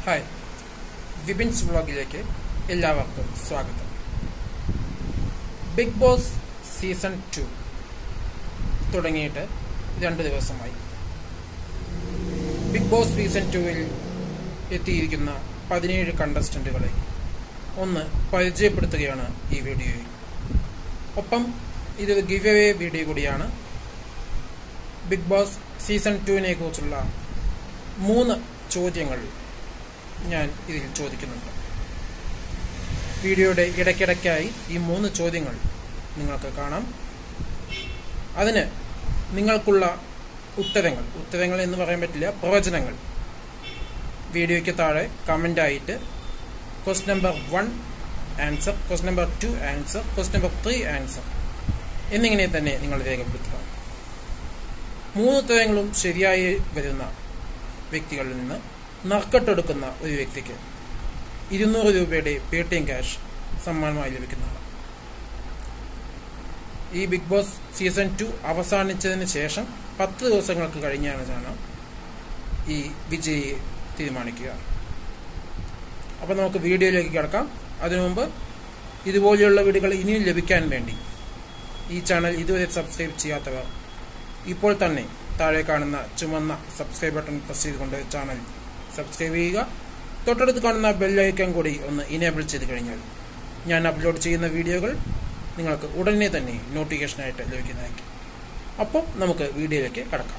hi വിപിൻസ് വ്ളോഗിലേക്ക് എല്ലാവർക്കും സ്വാഗതം ബിഗ് ബോസ് സീസൺ ടു തുടങ്ങിയിട്ട് രണ്ട് ദിവസമായി ബിഗ് ബോസ് സീസൺ ടുവിൽ എത്തിയിരിക്കുന്ന പതിനേഴ് കണ്ടസ്റ്റന്റുകളെ ഒന്ന് പരിചയപ്പെടുത്തുകയാണ് ഈ വീഡിയോയിൽ ഒപ്പം ഇതൊരു ഗിവ് അവേ വീഡിയോ കൂടിയാണ് ബിഗ് ബോസ് സീസൺ ടുവിനെ കുറിച്ചുള്ള മൂന്ന് ചോദ്യങ്ങൾ ഞാൻ ഇതിൽ ചോദിക്കുന്നുണ്ട് വീഡിയോയുടെ ഇടയ്ക്കിടയ്ക്കായി ഈ മൂന്ന് ചോദ്യങ്ങൾ നിങ്ങൾക്ക് കാണാം അതിന് നിങ്ങൾക്കുള്ള ഉത്തരങ്ങൾ ഉത്തരങ്ങൾ എന്ന് പറയാൻ പറ്റില്ല പ്രവചനങ്ങൾ വീഡിയോയ്ക്ക് താഴെ കമൻ്റായിട്ട് quest number one answer quest number two answer quest number three answer എന്നിങ്ങനെ തന്നെ നിങ്ങൾ രേഖപ്പെടുത്തുക മൂന്ന് ഉത്തരങ്ങളും ശരിയായി വരുന്ന വ്യക്തികളിൽ നിന്ന് നറുക്കെട്ടെടുക്കുന്ന ഒരു വ്യക്തിക്ക് ഇരുന്നൂറ് രൂപയുടെ പേ ടി എം ക്യാഷ് സമ്മാനമായി ലഭിക്കുന്നതാണ് ഈ ബിഗ് ബോസ് സീസൺ ടു അവസാനിച്ചതിന് ശേഷം പത്ത് ദിവസങ്ങൾക്ക് കഴിഞ്ഞാണ് ഈ വിജയി തീരുമാനിക്കുക അപ്പോൾ നമുക്ക് വീഡിയോയിലേക്ക് കിടക്കാം അതിനു മുമ്പ് ഇതുപോലെയുള്ള വീഡിയോകൾ ഇനിയും ലഭിക്കാൻ വേണ്ടി ഈ ചാനൽ ഇതുവരെ സബ്സ്ക്രൈബ് ചെയ്യാത്തവർ ഇപ്പോൾ തന്നെ താഴെ കാണുന്ന ചുമന്ന സബ്സ്ക്രൈബ് ബട്ടൺ പ്രസ് ചെയ്തുകൊണ്ട് ചാനൽ സബ്സ്ക്രൈബ് ചെയ്യുക തൊട്ടടുത്ത് കാണുന്ന ബെല്ലൈക്കൺ കൂടി ഒന്ന് ഇനേബിൾ ചെയ്ത് കഴിഞ്ഞാൽ ഞാൻ അപ്ലോഡ് ചെയ്യുന്ന വീഡിയോകൾ നിങ്ങൾക്ക് ഉടനെ തന്നെ നോട്ടിഫിക്കേഷനായിട്ട് ലഭിക്കുന്നതായിരിക്കും അപ്പോൾ നമുക്ക് വീഡിയോയിലേക്ക് കടക്കാം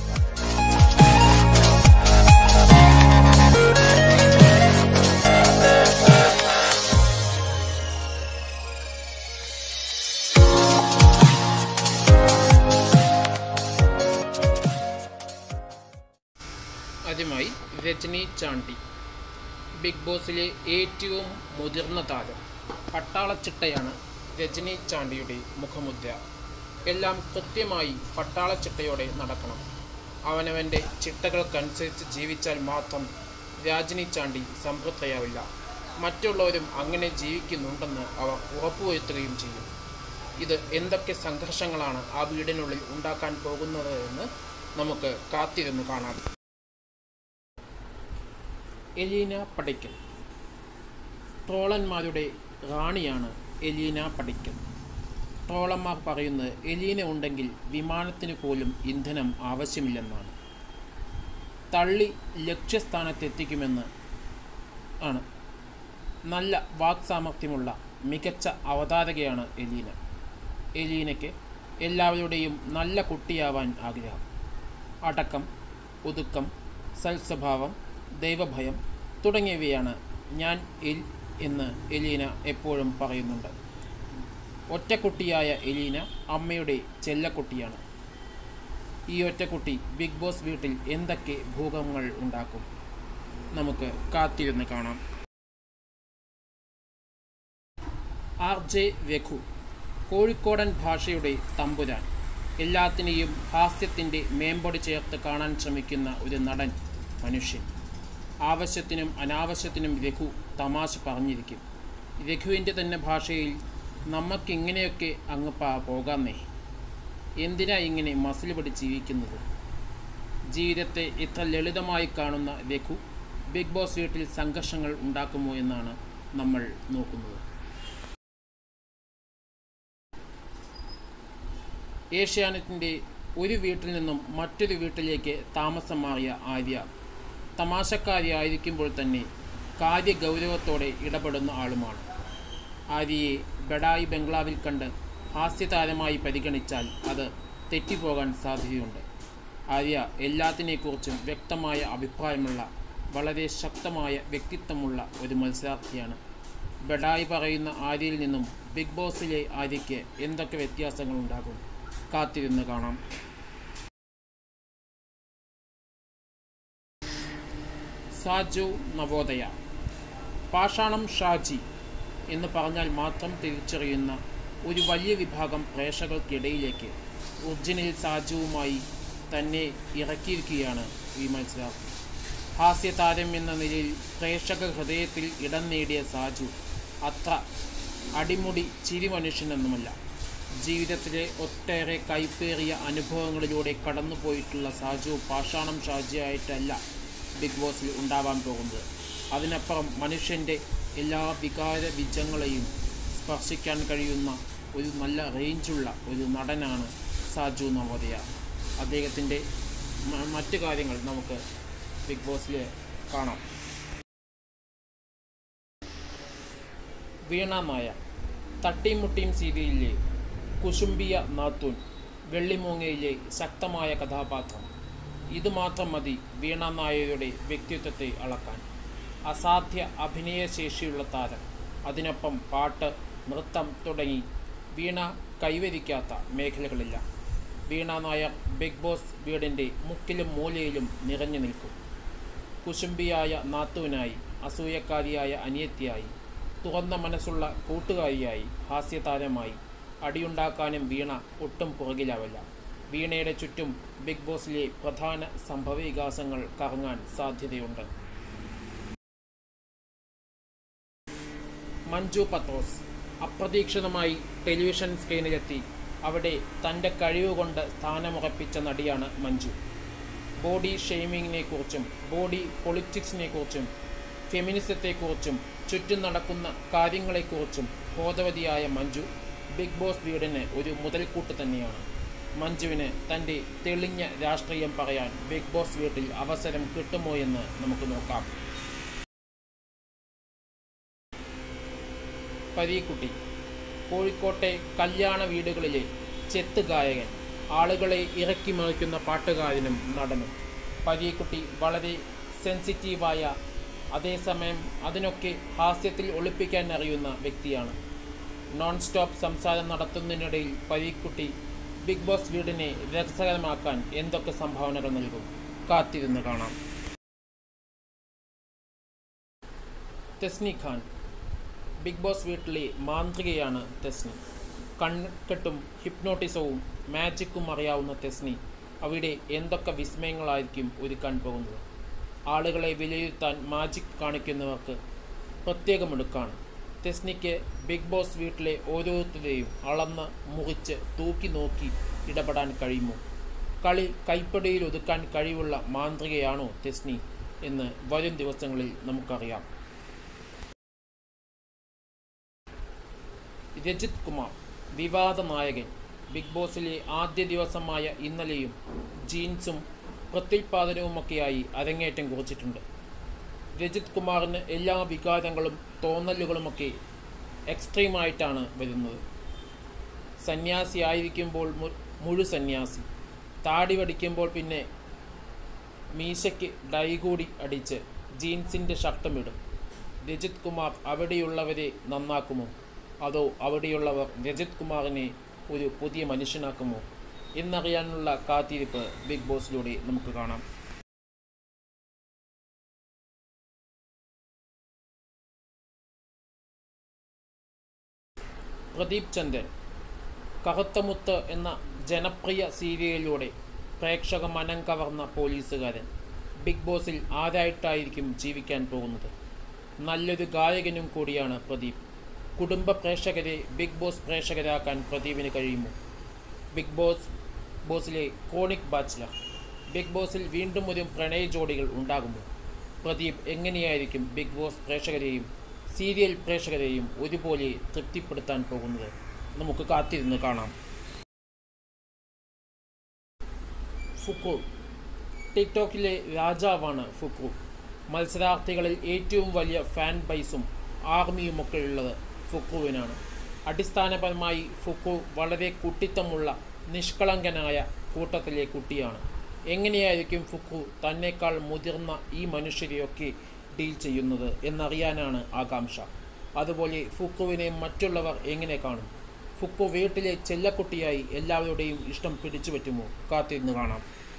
ആദ്യമായി രജനി ചാണ്ടി ബിഗ് ബോസിലെ ഏറ്റവും മുതിർന്ന താരം പട്ടാളച്ചിട്ടയാണ് രജനി ചാണ്ടിയുടെ മുഖമുദ്ര എല്ലാം കൃത്യമായി പട്ടാളച്ചിട്ടയോടെ നടക്കണം അവനവൻ്റെ ചിട്ടകൾക്കനുസരിച്ച് ജീവിച്ചാൽ മാത്രം രാജനി ചാണ്ടി സംതൃപ്തയാവില്ല മറ്റുള്ളവരും അങ്ങനെ ജീവിക്കുന്നുണ്ടെന്ന് അവർ ഉറപ്പുവരുത്തുകയും ചെയ്യും ഇത് എന്തൊക്കെ സംഘർഷങ്ങളാണ് ആ വീടിനുള്ളിൽ ഉണ്ടാക്കാൻ പോകുന്നത് എന്ന് നമുക്ക് കാത്തിരുന്ന് കാണാം എലീന പടിക്കൽ ട്രോളന്മാരുടെ റാണിയാണ് എലീന പടിക്കൽ ട്രോളന്മാർ പറയുന്നത് എലീന ഉണ്ടെങ്കിൽ വിമാനത്തിന് പോലും ഇന്ധനം ആവശ്യമില്ലെന്നാണ് തള്ളി ലക്ഷ്യസ്ഥാനത്തെത്തിക്കുമെന്ന് ആണ് നല്ല വാക്സാമർഥ്യമുള്ള മികച്ച അവതാരകയാണ് എലീന എലീനയ്ക്ക് എല്ലാവരുടെയും നല്ല കുട്ടിയാവാൻ ആഗ്രഹം അടക്കം ഒതുക്കം സൽസ്വഭാവം ദൈവഭയം തുടങ്ങിയവയാണ് ഞാൻ എൽ എന്ന് എലീന എപ്പോഴും പറയുന്നുണ്ട് ഒറ്റക്കുട്ടിയായ എലീന അമ്മയുടെ ചെല്ലക്കുട്ടിയാണ് ഈ ഒറ്റക്കുട്ടി ബിഗ് ബോസ് വീട്ടിൽ എന്തൊക്കെ ഭൂകമ്പങ്ങൾ ഉണ്ടാക്കും നമുക്ക് കാത്തിരുന്ന് കാണാം ആർ ജെ രഘു കോഴിക്കോടൻ ഭാഷയുടെ തമ്പുരാൻ എല്ലാത്തിനെയും ഹാസ്യത്തിൻ്റെ മേമ്പൊടി ചേർത്ത് കാണാൻ ശ്രമിക്കുന്ന ഒരു നടൻ മനുഷ്യൻ ആവശ്യത്തിനും അനാവശ്യത്തിനും രഘു തമാശ പറഞ്ഞിരിക്കും രഘുവിൻ്റെ തന്നെ ഭാഷയിൽ നമുക്കിങ്ങനെയൊക്കെ അങ്ങ് പോകാന്നേ എന്തിനാ ഇങ്ങനെ മസിൽ പിടിച്ച് ജീവിക്കുന്നത് ജീവിതത്തെ ഇത്ര ലളിതമായി കാണുന്ന രഘു ബിഗ് ബോസ് വീട്ടിൽ സംഘർഷങ്ങൾ ഉണ്ടാക്കുമോ എന്നാണ് നമ്മൾ നോക്കുന്നത് ഏഷ്യാനെറ്റിൻ്റെ ഒരു വീട്ടിൽ നിന്നും മറ്റൊരു വീട്ടിലേക്ക് താമസം മാറിയ ആര്യ തമാശക്കാരിയായിരിക്കുമ്പോൾ തന്നെ കാര്യഗൗരവത്തോടെ ഇടപെടുന്ന ആളുമാണ് ആര്യയെ ബഡായി ബംഗ്ലാവിൽ കണ്ട് ഹാസ്യതാരമായി പരിഗണിച്ചാൽ അത് തെറ്റിപ്പോകാൻ സാധ്യതയുണ്ട് ആര്യ എല്ലാത്തിനെക്കുറിച്ചും വ്യക്തമായ അഭിപ്രായമുള്ള വളരെ ശക്തമായ വ്യക്തിത്വമുള്ള ഒരു മത്സരാർത്ഥിയാണ് ബഡായി പറയുന്ന ആര്യയിൽ നിന്നും ബിഗ് ബോസിലെ ആര്യയ്ക്ക് എന്തൊക്കെ വ്യത്യാസങ്ങളുണ്ടാകും കാത്തിരുന്ന് കാണാം സാജു നവോദയ പാഷാണം ഷാജി എന്ന് പറഞ്ഞാൽ മാത്രം തിരിച്ചറിയുന്ന ഒരു വലിയ വിഭാഗം പ്രേക്ഷകർക്കിടയിലേക്ക് ഒറിജിനൽ സാജുവുമായി തന്നെ ഇറക്കിയിരിക്കുകയാണ് ഈ മത്സരാർത്ഥി ഹാസ്യതാരം എന്ന നിലയിൽ പ്രേക്ഷക ഹൃദയത്തിൽ ഇടം നേടിയ സാജു അത്ര അടിമുടി ചിരി മനുഷ്യനൊന്നുമല്ല ജീവിതത്തിലെ ഒട്ടേറെ കൈപ്പേറിയ അനുഭവങ്ങളിലൂടെ കടന്നുപോയിട്ടുള്ള സാജു പാഷാണം ഷാജിയായിട്ടല്ല ബിഗ് ബോസിൽ ഉണ്ടാവാൻ പോകുന്നത് അതിനപ്പുറം മനുഷ്യൻ്റെ എല്ലാ വികാര വിജങ്ങളെയും സ്പർശിക്കാൻ കഴിയുന്ന ഒരു നല്ല റേഞ്ചുള്ള ഒരു നടനാണ് സാജു നവോദയ അദ്ദേഹത്തിൻ്റെ മ- മറ്റു കാര്യങ്ങൾ നമുക്ക് ബിഗ് ബോസിൽ കാണാം വീണ നായ തട്ടിയും മുട്ടിയും സീരിയലിലെ കുശുംബിയ നാത്തൂൻ വെള്ളിമൂങ്ങയിലെ ശക്തമായ കഥാപാത്രം ഇതുമാത്രം മതി വീണ നായരുടെ വ്യക്തിത്വത്തെ അളക്കാൻ അസാധ്യ അഭിനയശേഷിയുള്ള താരം അതിനൊപ്പം പാട്ട് നൃത്തം തുടങ്ങി വീണ കൈവരിക്കാത്ത മേഖലകളില്ല വീണ നായർ ബിഗ് ബോസ് വീടിൻ്റെ മുക്കിലും മൂലയിലും നിറഞ്ഞു നിൽക്കും കുശുംബിയായ നാത്തൂനായി അസൂയക്കാരിയായ അനിയത്തിയായി തുറന്ന മനസ്സുള്ള കൂട്ടുകാരിയായി ഹാസ്യതാരമായി അടിയുണ്ടാക്കാനും വീണ ഒട്ടും പുറകിലാവില്ല വീണയുടെ ചുറ്റും ബിഗ് ബോസിലെ പ്രധാന സംഭവവികാസങ്ങൾ കറങ്ങാൻ സാധ്യതയുണ്ട് മഞ്ജു പത്രോസ് അപ്രതീക്ഷിതമായി ടെലിവിഷൻ സ്ക്രീനിലെത്തി അവിടെ തൻ്റെ കഴിവുകൊണ്ട് സ്ഥാനമുറപ്പിച്ച നടിയാണ് മഞ്ജു ബോഡി ഷെയ്മിങ്ങിനെ കുറിച്ചും ബോഡി പൊളിറ്റിക്സിനെ കുറിച്ചും ഫെമിനിസത്തെക്കുറിച്ചും ചുറ്റും നടക്കുന്ന കാര്യങ്ങളെക്കുറിച്ചും ബോധവതിയായ മഞ്ജു ബിഗ് ബോസ് വീടിന് ഒരു മുതൽക്കൂട്ട് തന്നെയാണ് മഞ്ജുവിന് തൻ്റെ തെളിഞ്ഞ രാഷ്ട്രീയം പറയാൻ ബിഗ് ബോസ് വീട്ടിൽ അവസരം കിട്ടുമോ എന്ന് നമുക്ക് നോക്കാം പരീക്കുട്ടി കോഴിക്കോട്ടെ കല്യാണ വീടുകളിലെ ചെത്ത് ഗായകൻ ആളുകളെ ഇറക്കി മറിക്കുന്ന പാട്ടുകാരനും നടനും പരീക്കുട്ടി വളരെ സെൻസിറ്റീവായ അതേസമയം അതിനൊക്കെ ഹാസ്യത്തിൽ ഒളിപ്പിക്കാൻ അറിയുന്ന വ്യക്തിയാണ് നോൺ സ്റ്റോപ്പ് സംസാരം നടത്തുന്നതിനിടയിൽ പരീക്കുട്ടി ബിഗ് ബോസ് വീടിനെ രസകരമാക്കാൻ എന്തൊക്കെ സംഭാവനകൾ നൽകും കാത്തിരുന്ന് കാണാം തെസ്നി ഖാൻ ബിഗ് ബോസ് വീട്ടിലെ മാന്ത്രികയാണ് തെസ്നി കൺകെട്ടും ഹിപ്നോട്ടിസവും മാജിക്കും അറിയാവുന്ന തെസ്നി അവിടെ എന്തൊക്കെ വിസ്മയങ്ങളായിരിക്കും ഒരുക്കാൻ പോകുന്നത് ആളുകളെ വിലയിരുത്താൻ മാജിക് കാണിക്കുന്നവർക്ക് പ്രത്യേകമെടുക്കാണ് തെസ്നിക്ക് ബിഗ് ബോസ് വീട്ടിലെ ഓരോരുത്തരെയും അളന്ന് മുറിച്ച് തൂക്കി നോക്കി ഇടപെടാൻ കഴിയുമോ കളി കൈപ്പടിയിൽ ഒതുക്കാൻ കഴിവുള്ള മാന്ത്രികയാണോ തെസ്നി എന്ന് വരും ദിവസങ്ങളിൽ നമുക്കറിയാം രജിത് കുമാർ വിവാദ നായകൻ ബിഗ് ബോസിലെ ആദ്യ ദിവസമായ ഇന്നലെയും ജീൻസും പ്രത്യുൽപാദനവുമൊക്കെയായി അരങ്ങേറ്റം കുറിച്ചിട്ടുണ്ട് രജിത് കുമാറിന് എല്ലാ വികാരങ്ങളും തോന്നലുകളുമൊക്കെ എക്സ്ട്രീമായിട്ടാണ് വരുന്നത് സന്യാസി ആയിരിക്കുമ്പോൾ മു- മുഴു സന്യാസി താടി വടിക്കുമ്പോൾ പിന്നെ മീശയ്ക്ക് ഡൈ കൂടി അടിച്ച് ജീൻസിൻ്റെ ഷർട്ടുമിടും രജിത് കുമാർ അവിടെയുള്ളവരെ നന്നാക്കുമോ അതോ അവിടെയുള്ളവർ രജിത് കുമാറിനെ ഒരു പുതിയ മനുഷ്യനാക്കുമോ എന്നറിയാനുള്ള കാത്തിരിപ്പ് ബിഗ് ബോസിലൂടെ നമുക്ക് കാണാം പ്രദീപ് ചന്ദ്രൻ കറുത്തമുത്ത് എന്ന ജനപ്രിയ സീരിയലിലൂടെ പ്രേക്ഷക മനം കവർന്ന പോലീസുകാരൻ ബിഗ് ബോസിൽ ആരായിട്ടായിരിക്കും ജീവിക്കാൻ പോകുന്നത് നല്ലൊരു ഗായകനും കൂടിയാണ് പ്രദീപ് കുടുംബ പ്രേക്ഷകരെ ബിഗ് ബോസ് പ്രേക്ഷകരാക്കാൻ പ്രദീപിന് കഴിയുമോ ബിഗ് ബോസ് ബോസിലെ ക്രോണിക് ബാച്ചിലർ ബിഗ് ബോസിൽ വീണ്ടും ഒരു പ്രണയ ജോഡികൾ ഉണ്ടാകുമോ പ്രദീപ് എങ്ങനെയായിരിക്കും ബിഗ് ബോസ് പ്രേക്ഷകരെയും സീരിയൽ പ്രേക്ഷകരെയും ഒരുപോലെ തൃപ്തിപ്പെടുത്താൻ പോകുന്നത് നമുക്ക് കാത്തിരുന്ന് കാണാം ഫുക്കു ടിക്ടോക്കിലെ രാജാവാണ് ഫുക്കു മത്സരാർത്ഥികളിൽ ഏറ്റവും വലിയ ഫാൻ ബൈസും ആർമിയുമൊക്കെ ഉള്ളത് ഫുക്കുവിനാണ് അടിസ്ഥാനപരമായി ഫുക്കു വളരെ കുട്ടിത്തമുള്ള നിഷ്കളങ്കനായ കൂട്ടത്തിലെ കുട്ടിയാണ് എങ്ങനെയായിരിക്കും ഫുക്കു തന്നേക്കാൾ മുതിർന്ന ഈ മനുഷ്യരെയൊക്കെ ഡീൽ ചെയ്യുന്നത് എന്നറിയാനാണ് ആകാംക്ഷ അതുപോലെ ഫുക്കുവിനെ മറ്റുള്ളവർ എങ്ങനെ കാണും ഫുക്കു വീട്ടിലെ ചെല്ലക്കുട്ടിയായി എല്ലാവരുടെയും ഇഷ്ടം പിടിച്ചു പറ്റുമോ കാത്തിരുന്ന് കാണാം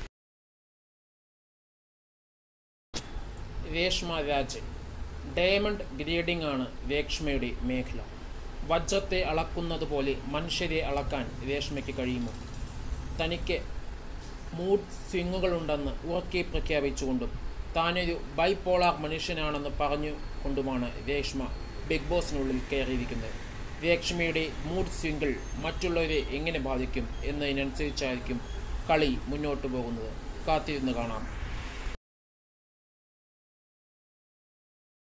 രേഷ്മ രാജ് ഡയമണ്ട് ഗ്രേഡിംഗ് ആണ് രേഷ്മയുടെ മേഖല വജ്രത്തെ അളക്കുന്നത് പോലെ മനുഷ്യരെ അളക്കാൻ രേഷ്മയ്ക്ക് കഴിയുമോ തനിക്ക് മൂഡ് സ്വിങ്ങുകളുണ്ടെന്ന് ഉറക്കെ പ്രഖ്യാപിച്ചുകൊണ്ടും താനൊരു ബൈപോളാർ മനുഷ്യനാണെന്ന് പറഞ്ഞു കൊണ്ടുമാണ് രേഷ്മ ബിഗ് ബോസിനുള്ളിൽ കയറിയിരിക്കുന്നത് രേഷ്മയുടെ മൂഡ് സ്വിംഗിൾ മറ്റുള്ളവരെ എങ്ങനെ ബാധിക്കും എന്നതിനനുസരിച്ചായിരിക്കും കളി മുന്നോട്ട് പോകുന്നത് കാത്തിരുന്ന് കാണാം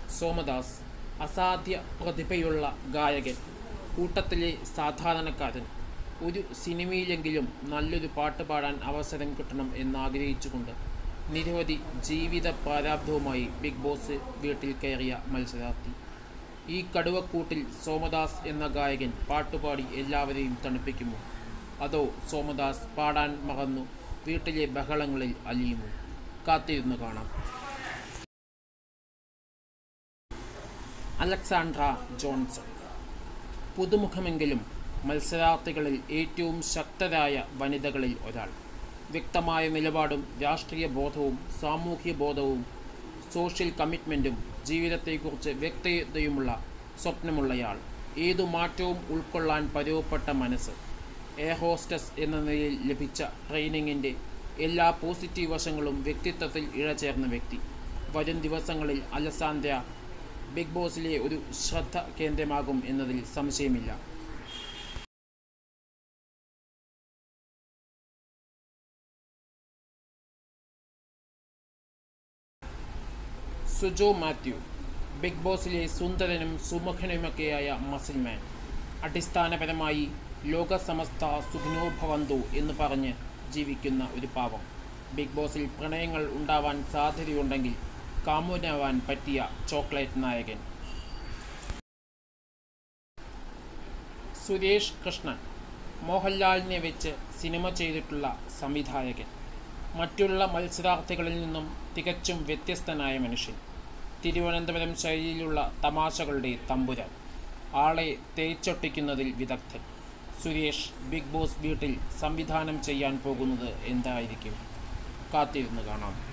സോമദാസ് അസാധ്യ പ്രതിഭയുള്ള ഗായകൻ കൂട്ടത്തിലെ സാധാരണക്കാരൻ ഒരു സിനിമയിലെങ്കിലും നല്ലൊരു പാട്ട് പാടാൻ അവസരം കിട്ടണം എന്നാഗ്രഹിച്ചുകൊണ്ട് നിരവധി ജീവിത പ്രാരാബ്ധവുമായി ബിഗ് ബോസ് വീട്ടിൽ കയറിയ മത്സരാർത്ഥി ഈ കടുവക്കൂട്ടിൽ സോമദാസ് എന്ന ഗായകൻ പാട്ടുപാടി എല്ലാവരെയും തണുപ്പിക്കുമോ അതോ സോമദാസ് പാടാൻ മറന്നു വീട്ടിലെ ബഹളങ്ങളിൽ അലിയുമോ കാത്തിരുന്ന് കാണാം അലക്സാണ്ട്ര ജോൺസൺ പുതുമുഖമെങ്കിലും മത്സരാർത്ഥികളിൽ ഏറ്റവും ശക്തരായ വനിതകളിൽ ഒരാൾ വ്യക്തമായ നിലപാടും രാഷ്ട്രീയ ബോധവും സാമൂഹ്യ ബോധവും സോഷ്യൽ കമ്മിറ്റ്മെൻറ്റും ജീവിതത്തെക്കുറിച്ച് വ്യക്തതയുമുള്ള സ്വപ്നമുള്ളയാൾ ഏതു മാറ്റവും ഉൾക്കൊള്ളാൻ പരുവപ്പെട്ട മനസ്സ് എയർ ഹോസ്റ്റസ് എന്ന നിലയിൽ ലഭിച്ച ട്രെയിനിങ്ങിൻ്റെ എല്ലാ പോസിറ്റീവ് വശങ്ങളും വ്യക്തിത്വത്തിൽ ഇഴചേർന്ന വ്യക്തി വരും ദിവസങ്ങളിൽ അലസാന്ദ്ര ബിഗ് ബോസിലെ ഒരു ശ്രദ്ധ കേന്ദ്രമാകും എന്നതിൽ സംശയമില്ല സുജോ മാത്യു ബിഗ് ബോസിലെ സുന്ദരനും സുമുഖനുമൊക്കെയായ മസിൽമാൻ അടിസ്ഥാനപരമായി ലോകസമസ്ത സുഖിനോ ഭവന്തു എന്ന് പറഞ്ഞ് ജീവിക്കുന്ന ഒരു പാവം ബിഗ് ബോസിൽ പ്രണയങ്ങൾ ഉണ്ടാവാൻ സാധ്യതയുണ്ടെങ്കിൽ കാമുനാവാൻ പറ്റിയ ചോക്ലേറ്റ് നായകൻ സുരേഷ് കൃഷ്ണൻ മോഹൻലാലിനെ വെച്ച് സിനിമ ചെയ്തിട്ടുള്ള സംവിധായകൻ മറ്റുള്ള മത്സരാർത്ഥികളിൽ നിന്നും തികച്ചും വ്യത്യസ്തനായ മനുഷ്യൻ തിരുവനന്തപുരം ശൈലിയിലുള്ള തമാശകളുടെ തമ്പുരാൻ ആളെ തേച്ചൊട്ടിക്കുന്നതിൽ വിദഗ്ധൻ സുരേഷ് ബിഗ് ബോസ് വീട്ടിൽ സംവിധാനം ചെയ്യാൻ പോകുന്നത് എന്തായിരിക്കും കാത്തിരുന്ന് കാണാം